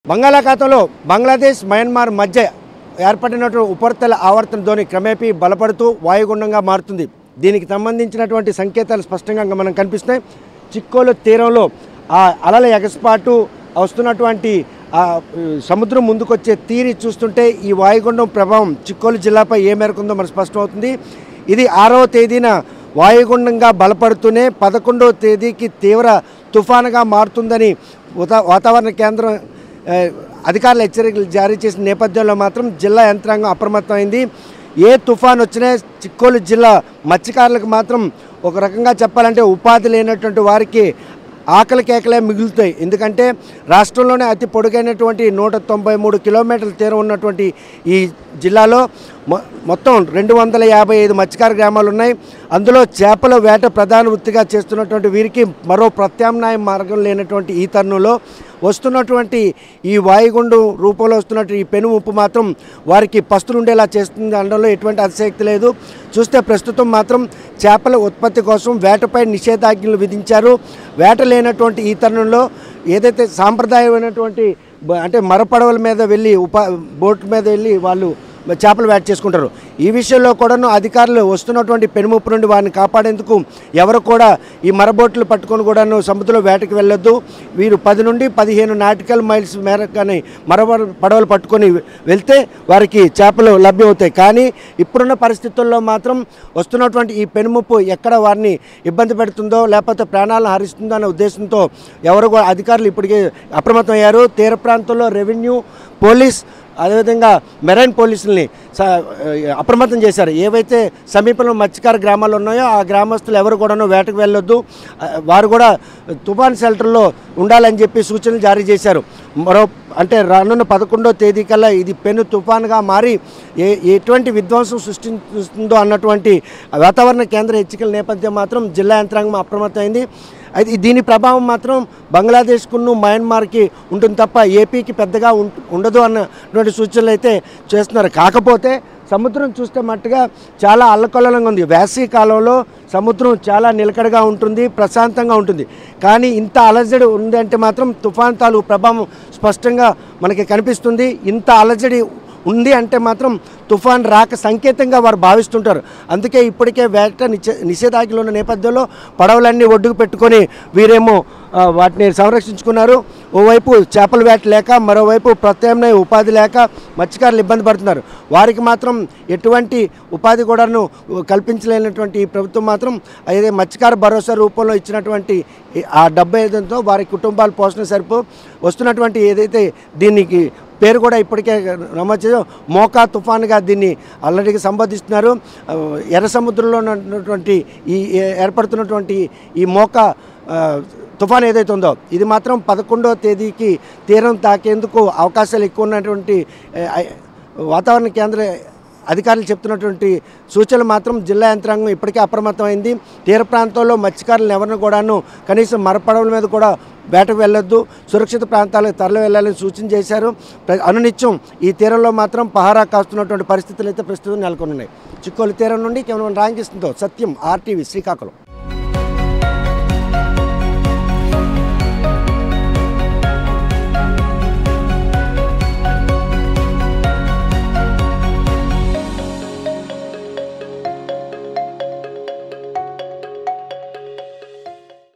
బంగాళాఖాతంలో బంగ్లాదేశ్ మయన్మార్ మధ్య ఏర్పడినటువంటి ఉపరితల ఆవర్తన ధోని క్రమేపీ బలపడుతూ వాయుగుండంగా మారుతుంది దీనికి సంబంధించినటువంటి సంకేతాలు స్పష్టంగా మనం కనిపిస్తున్నాయి చిక్కోలు తీరంలో ఆ అలల ఎగస్పాటు వస్తున్నటువంటి ఆ ఉ, సముద్రం ముందుకొచ్చే తీరి చూస్తుంటే ఈ వాయుగుండం ప్రభావం చిక్కోలు జిల్లాపై ఏ మేరకు ఉందో మనకు స్పష్టమవుతుంది ఇది ఆరవ తేదీన వాయుగుండంగా బలపడుతూనే పదకొండవ తేదీకి తీవ్ర తుఫానుగా మారుతుందని ఉతా- వాతావరణ కేంద్రం ఏ, అధికారులు హెచ్చరికలు జారీ చేసిన నేపథ్యంలో మాత్రం జిల్లా యంత్రాంగం అప్రమత్తమైంది ఏ తుఫాన్ వచ్చినా చిక్కోలు జిల్లా మత్స్యకారులకు మాత్రం ఒక రకంగా చెప్పాలంటే ఉపాధి లేనటువంటి వారికి ఆకలి కేకలే మిగులుతాయి ఎందుకంటే రాష్ట్రంలోనే అతి పొడుగైనటువంటి నూట తొంభై మూడు కిలోమీటర్ల తీరం ఉన్నటువంటి ఈ జిల్లాలో మొ- మొత్తం రెండు వందల యాభై ఐదు మత్స్యకార గ్రామాలు ఉన్నాయి అందులో చేపల వేట ప్రధాన వృత్తిగా చేస్తున్నటువంటి వీరికి మరో ప్రత్యామ్నాయ మార్గం లేనటువంటి ఈ తరుణంలో వస్తున్నటువంటి ఈ వాయుగుండం రూపంలో వస్తున్నటువంటి ఈ పెను ఉప్పు మాత్రం వారికి పస్తులుండేలా చేస్తుంది అనడంలో ఎటువంటి అతిశయక్తి లేదు చూస్తే ప్రస్తుతం మాత్రం చేపల ఉత్పత్తి కోసం వేటపై నిషేధాజ్ఞలు విధించారు వేట లేనటువంటి ఈ తరుణంలో ఏదైతే సాంప్రదాయమైనటువంటి బ- అంటే మరపడవల మీద వెళ్ళి ఉపా బోట్ మీద వెళ్ళి వాళ్ళు చేపలు వేట చేసుకుంటారు ఈ విషయంలో కూడాను అధికారులు వస్తున్నటువంటి పెనుముప్పు నుండి వారిని కాపాడేందుకు ఎవరు కూడా ఈ మరబోట్లు పట్టుకొని కూడాను సముద్రంలో వేటకి వెళ్ళొద్దు వీరు పది నుండి పదిహేను నాటికల్ మైల్స్ మేర కానీ మర పడవలు పట్టుకొని వెళ్తే వారికి చేపలు లభ్యమవుతాయి కానీ ఇప్పుడున్న పరిస్థితుల్లో మాత్రం వస్తున్నటువంటి ఈ పెనుముప్పు ఎక్కడ వారిని ఇబ్బంది పెడుతుందో లేకపోతే ప్రాణాలను హరిస్తుందో అనే ఉద్దేశంతో ఎవరు కూడా అధికారులు ఇప్పటికే అప్రమత్తం అయ్యారు తీర ప్రాంతంలో రెవెన్యూ పోలీస్ అదేవిధంగా మెరైన్ పోలీసుల్ని స- అప్రమత్తం చేశారు ఏవైతే సమీపంలో మత్స్యకార గ్రామాలు ఉన్నాయో ఆ గ్రామస్తులు ఎవరు కూడాను వేటకు వెళ్ళొద్దు ఆ, వారు కూడా తుఫాన్ షెల్టర్లో ఉండాలని చెప్పి సూచనలు జారీ చేశారు మరో అంటే రానున్న పదకొండో తేదీ కల్లా ఇది పెను తుఫాన్గా మారి ఏ ఎటువంటి విధ్వంసం సృష్టిస్తుందో అన్నటువంటి వాతావరణ కేంద్ర హెచ్చరికల నేపథ్యం మాత్రం జిల్లా యంత్రాంగం అప్రమత్తమైంది అయితే దీని ప్రభావం మాత్రం బంగ్లాదేశ్కును మయన్మార్కి ఉంటుంది తప్ప ఏపీకి పెద్దగా ఉంట- ఉండదు అన్నటువంటి సూచనలు అయితే చేస్తున్నారు కాకపోతే సముద్రం చూస్తే మట్టుగా చాలా అల్లకల్లోలంగా ఉంది వేసవి కాలంలో సముద్రం చాలా నిలకడగా ఉంటుంది ప్రశాంతంగా ఉంటుంది కానీ ఇంత అలజడి ఉందంటే మాత్రం తుఫాన్ తాలూ ప్రభావం స్పష్టంగా మనకి కనిపిస్తుంది ఇంత అలజడి ఉంది అంటే మాత్రం తుఫాన్ రాక సంకేతంగా వారు భావిస్తుంటారు అందుకే ఇప్పటికే వేట నిషే నిషేధాజ్ఞలు ఉన్న నేపథ్యంలో పడవలన్నీ ఒడ్డుకు పెట్టుకొని వీరేమో ఆ, వాటిని సంరక్షించుకున్నారు ఓవైపు చేపల వేట లేక మరోవైపు ప్రత్యామ్నాయ ఉపాధి లేక మత్స్యకారులు ఇబ్బంది పడుతున్నారు వారికి మాత్రం ఎటువంటి ఉపాధి కూడాను కల్పించలేనటువంటి ఈ ప్రభుత్వం మాత్రం అదే మత్స్యకార భరోసా రూపంలో ఇచ్చినటువంటి ఈ- ఆ డబ్బు ఏదంతో వారి కుటుంబాల పోషణ సరిపో వస్తున్నటువంటి ఏదైతే దీనికి పేరు కూడా ఇప్పటికే నమోదు చేసాం మోకా తుఫాన్గా దీన్ని ఆల్రెడీ సంబోధిస్తున్నారు ఆ, ఎర్ర సముద్రంలో ఉన్నటువంటి ఈ ఏ- ఏర్పడుతున్నటువంటి ఈ మోకా ఆ, తుఫాన్ ఏదైతే ఉందో ఇది మాత్రం పదకొండవ తేదీకి తీరం తాకేందుకు అవకాశాలు ఎక్కువ ఉన్నటువంటి ఏ, ఐ- వాతావరణ కేంద్ర అధికారులు చెప్తున్నటువంటి సూచనలు మాత్రం జిల్లా యంత్రాంగం ఇప్పటికే అప్రమత్తమైంది తీర ప్రాంతాల్లో మత్స్యకారులను ఎవరిని కూడాను కనీసం మరపడవల మీద కూడా వేటకు వెళ్ళొద్దు సురక్షిత ప్రాంతాలకు తరలి వెళ్ళాలని సూచన చేశారు ప్ర- అనునిత్యం ఈ తీరంలో మాత్రం పహారా కాస్తున్నటువంటి పరిస్థితులు అయితే ప్రస్తుతం నెలకొని ఉన్నాయి చిక్కోలు తీరం నుండి కేవలం రాంకిస్తుందో సత్యం ఆర్టీవీ శ్రీకాకుళం